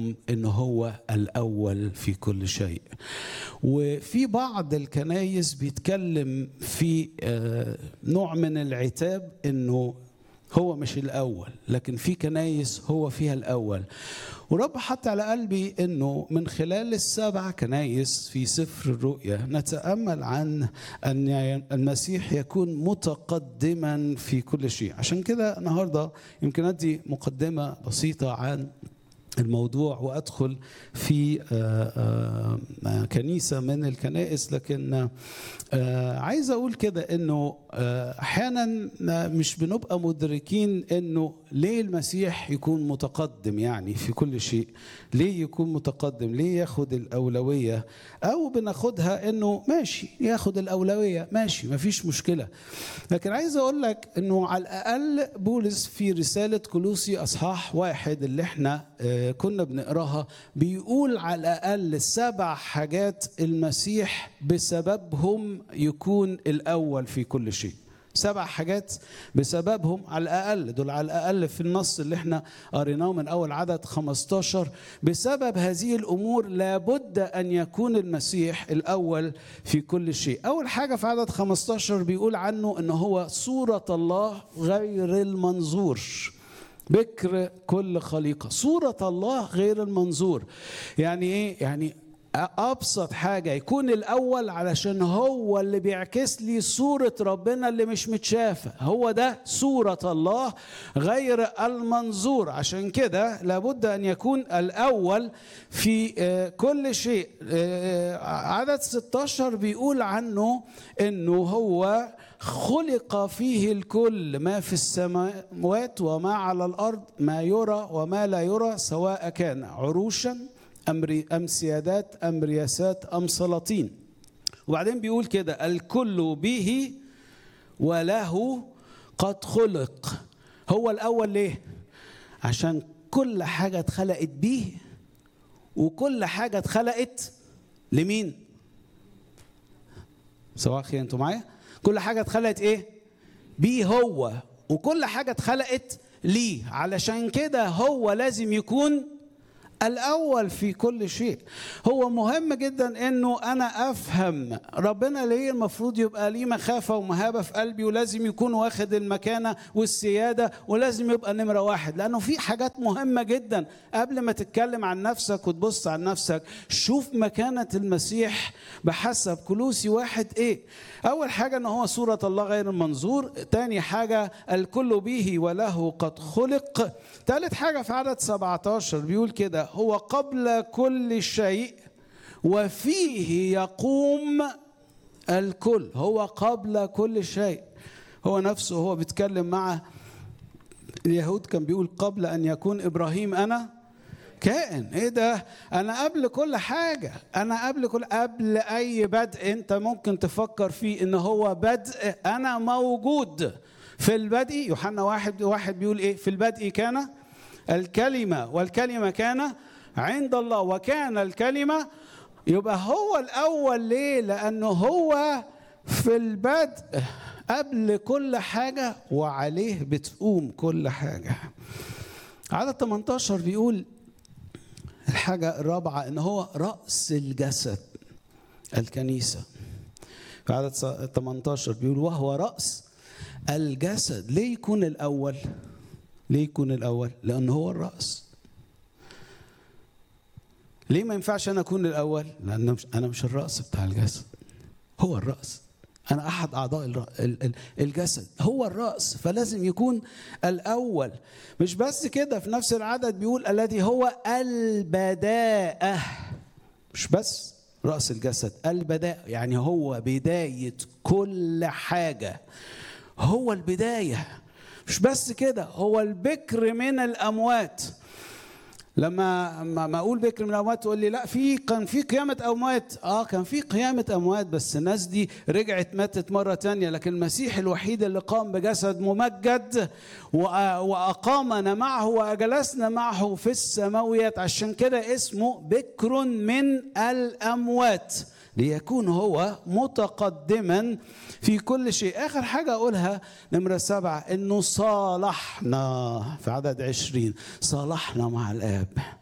لكم ان هو الاول في كل شيء وفي بعض الكنايس بيتكلم في آه، نوع من العتاب انه هو مش الاول لكن في كنايس هو فيها الاول ورب حط على قلبي انه من خلال السبع كنايس في سفر الرؤيا نتامل عن ان المسيح يكون متقدما في كل شيء عشان كده النهارده يمكن ادي مقدمه بسيطه عن الموضوع وادخل في آه، آه، كنيسه من الكنائس لكن آه، عايز اقول كده انه احيانا مش بنبقى مدركين انه ليه المسيح يكون متقدم يعني في كل شيء ليه يكون متقدم ليه ياخد الاولويه او بناخدها انه ماشي ياخد الاولويه ماشي مفيش مشكله لكن عايز اقول لك انه على الاقل بولس في رساله كلوسي اصحاح واحد اللي احنا كنا بنقراها بيقول على الاقل سبع حاجات المسيح بسببهم يكون الاول في كل شيء سبع حاجات بسببهم على الاقل دول على الاقل في النص اللي احنا قريناه من اول عدد 15 بسبب هذه الامور لابد ان يكون المسيح الاول في كل شيء اول حاجه في عدد 15 بيقول عنه ان هو صوره الله غير المنظور بكر كل خليقه صوره الله غير المنظور يعني ايه يعني ابسط حاجه يكون الاول علشان هو اللي بيعكس لي صوره ربنا اللي مش متشافه هو ده صوره الله غير المنظور عشان كده لابد ان يكون الاول في كل شيء عدد 16 بيقول عنه انه هو خلق فيه الكل ما في السماوات وما على الارض ما يرى وما لا يرى سواء كان عروشا أم أم سيادات أم رياسات أم سلاطين وبعدين بيقول كده الكل به وله قد خلق هو الأول ليه؟ عشان كل حاجة اتخلقت بيه وكل حاجة اتخلقت لمين؟ سواء خير انتوا معايا؟ كل حاجة اتخلقت ايه؟ بيه هو وكل حاجة اتخلقت ليه علشان كده هو لازم يكون الاول في كل شيء هو مهم جدا انه انا افهم ربنا ليه المفروض يبقى ليه مخافه ومهابه في قلبي ولازم يكون واخد المكانه والسياده ولازم يبقى نمره واحد لانه في حاجات مهمه جدا قبل ما تتكلم عن نفسك وتبص عن نفسك شوف مكانه المسيح بحسب كلوسي واحد ايه اول حاجه ان هو صوره الله غير المنظور تاني حاجه الكل به وله قد خلق ثالث حاجه في عدد 17 بيقول كده هو قبل كل شيء وفيه يقوم الكل هو قبل كل شيء هو نفسه هو بيتكلم مع اليهود كان بيقول قبل ان يكون ابراهيم انا كائن ايه ده انا قبل كل حاجه انا قبل كل قبل اي بدء انت ممكن تفكر فيه ان هو بدء انا موجود في البدء يوحنا واحد واحد بيقول ايه في البدء كان الكلمه والكلمه كان عند الله وكان الكلمه يبقى هو الاول ليه لانه هو في البدء قبل كل حاجه وعليه بتقوم كل حاجه عدد 18 بيقول الحاجة الرابعة إن هو رأس الجسد الكنيسة في عدد 18 بيقول وهو رأس الجسد ليه يكون الأول؟ ليه يكون الأول؟ لأن هو الرأس ليه ما ينفعش أنا أكون الأول؟ لأن أنا مش الرأس بتاع الجسد هو الرأس أنا أحد أعضاء الجسد هو الرأس فلازم يكون الأول مش بس كده في نفس العدد بيقول الذي هو البداءة مش بس رأس الجسد البداء يعني هو بداية كل حاجة هو البداية مش بس كده هو البكر من الأموات لما ما اقول بكر من الاموات تقول لي لا في كان في قيامه اموات اه كان في قيامه اموات بس الناس دي رجعت ماتت مره تانية لكن المسيح الوحيد اللي قام بجسد ممجد واقامنا معه واجلسنا معه في السماويات عشان كده اسمه بكر من الاموات ليكون هو متقدما في كل شيء آخر حاجة أقولها نمرة سبعة إنه صالحنا في عدد عشرين صالحنا مع الآب